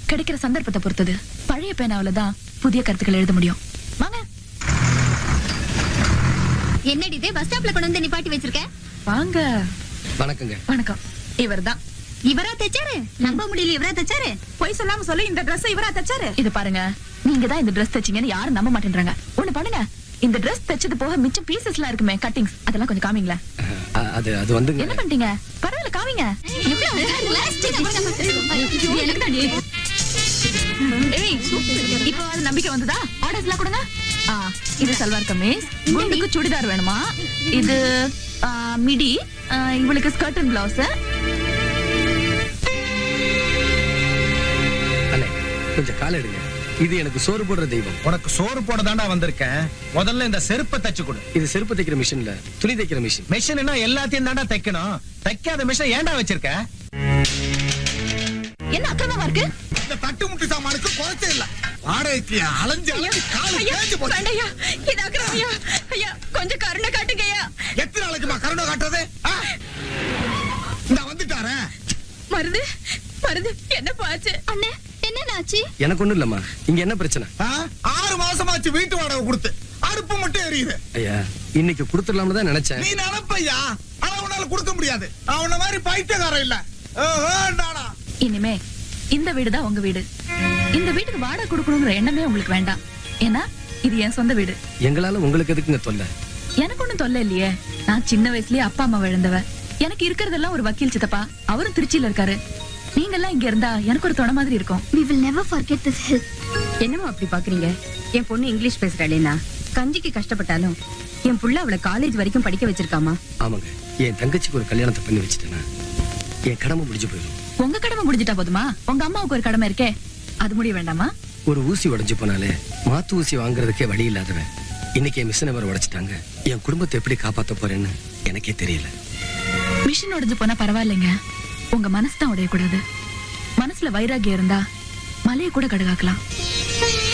கிடைக்கிற சந்தர்ப்பத்தை பொறுத்தது பழைய பேனாவில தான் புதிய கருத்துக்கள் எழுத முடியும் வாங்க என்னடி இது பஸ் ஸ்டாப்ல கொண்டு வந்து நிப்பாட்டி வச்சிருக்க வாங்க வணக்கங்க வணக்கம் இவர்தான் இவரா தச்சாரு நம்ப முடியல இவரா தச்சாரு பொய் சொல்லாம சொல்லி இந்த Dress இவரா தச்சாரு இது பாருங்க நீங்க தான் இந்த Dress தைச்சீங்கன்னு யாரும் நம்ப மாட்டேன்றாங்க ஒண்ணு பண்ணுங்க இந்த Dress தைச்சது போக மிச்சம் பீசஸ்லாம் இருக்குமே கட்டிங்ஸ் அதெல்லாம் கொஞ்சம் காமிங்களேன் அஹ், அது அது வந்துங்க என்ன பண்ணிட்டீங்க பரவாயில்ல காமிங்க எவ்வளவு plastic இது எனக்கு தாண்டி. ஏய் இப்போ அது நம்பிக்கை வந்ததா ஆர்டர்ஸ் எல்லாம் கொடுங்க ஆ, இது சல்வார் கமீஸ் குண்டுக்கு சுடிதார் வேணுமா இது ஆ, மிடி ஆ, இவளுக்கு ஸ்கர்ட் அண்ட் பிளவுஸ் அண்ணே கொஞ்சம் கால எடுங்க இது எனக்கு சோறு போடுற தெய்வம் உனக்கு சோறு போட தாண்டா வந்திருக்கேன் முதல்ல இந்த செருப்பை தச்சு கொடு இது செருப்பு தைக்கிற மிஷின்ல துணி தைக்கிற மிஷின் மிஷின்னா எல்லாத்தையும் தாண்டா தைக்கணும் தைக்காத மிஷின் ஏன்டா வச்சிருக்க என்ன அக்கிரமமா இருக்கு இந்த தட்டு முட்டு சாமானுக்கு குறைச்சே இல்ல வாடகைக்கு அலைஞ்சு அலைஞ்சு காலு தேஞ்சு போச்சு வேண்டையா இது அக்கிரமையா ஐயா கொஞ்சம் கருணை காட்டுங்கய்யா எத்தனை நாளைக்குமா கருணை காட்டுறது ஆ? இந்த வந்துட்டாரே மருது மருது என்ன பாச்சு அண்ணே என்னன்னாச்சு எனக்கு ஒண்ணும் இல்லம்மா இங்க என்ன பிரச்சனை ஆ? ஆறு மாசமாச்சு வீட்டு வாடகை கொடுத்து அடுப்பு மட்டும் எரியுது ஐயா இன்னைக்கு கொடுத்துடலாம்னு தான் நினைச்சேன் நீ நினைப்பையா ஆனா உன்னால கொடுக்க முடியாது அவன மாதிரி பைத்தியக்காரன் இல்ல ஓஹோ, நானா இனிமே இந்த வீடு தான் உங்க வீடு இந்த வீட்டுக்கு வாடகை கொடுக்கணுங்கிற எண்ணமே உங்களுக்கு வேண்டாம் ஏன்னா இது என் சொந்த வீடு எங்களால உங்களுக்கு எதுக்குங்க தொல்லை எனக்கு ஒண்ணும் தொல்லை இல்லையே நான் சின்ன வயசுலயே அப்பா அம்மா இழந்தவ எனக்கு இருக்கிறதெல்லாம் ஒரு வக்கீல் சித்தப்பா அவரும் திருச்சியில இருக்காரு நீங்க எல்லாம் இங்க இருந்தா எனக்கு ஒரு துணை மாதிரி இருக்கும் we will never forget this hill என்னம்மா அப்படி பாக்குறீங்க என் பொண்ணு இங்கிலீஷ் பேசுறாளேனா கஞ்சிக்கு கஷ்டப்பட்டாலும் என் புள்ள அவளை காலேஜ் வரைக்கும் படிக்க வச்சிருக்காமா ஆமாங்க என் தங்கச்சிக்கு ஒரு கல்யாணத்தை பண்ணி வச்சுட்டேன்னா என் கடமை முடிஞ்சு போயிடும் உங்க கடமை முடிஞ்சிட்டா போதுமா உங்க அம்மாவுக்கு ஒரு கடமை இருக்கே அது முடிய வேண்டாமா ஒரு ஊசி உடைஞ்சு போனாலே மாத்து ஊசி வாங்குறதுக்கே வழி இல்லாதவன் இன்னைக்கு என் மிஷினை வேற உடைச்சிட்டாங்க என் குடும்பத்தை எப்படி காப்பாத்த போறேன்னு எனக்கே தெரியல மிஷின் உடைஞ்சு போனா பரவாயில்லைங்க உங்க மனசு தான் உடையக்கூடாது மனசுல வைராகியம் இருந்தா மலையை கூட கடுகாக்கலாம்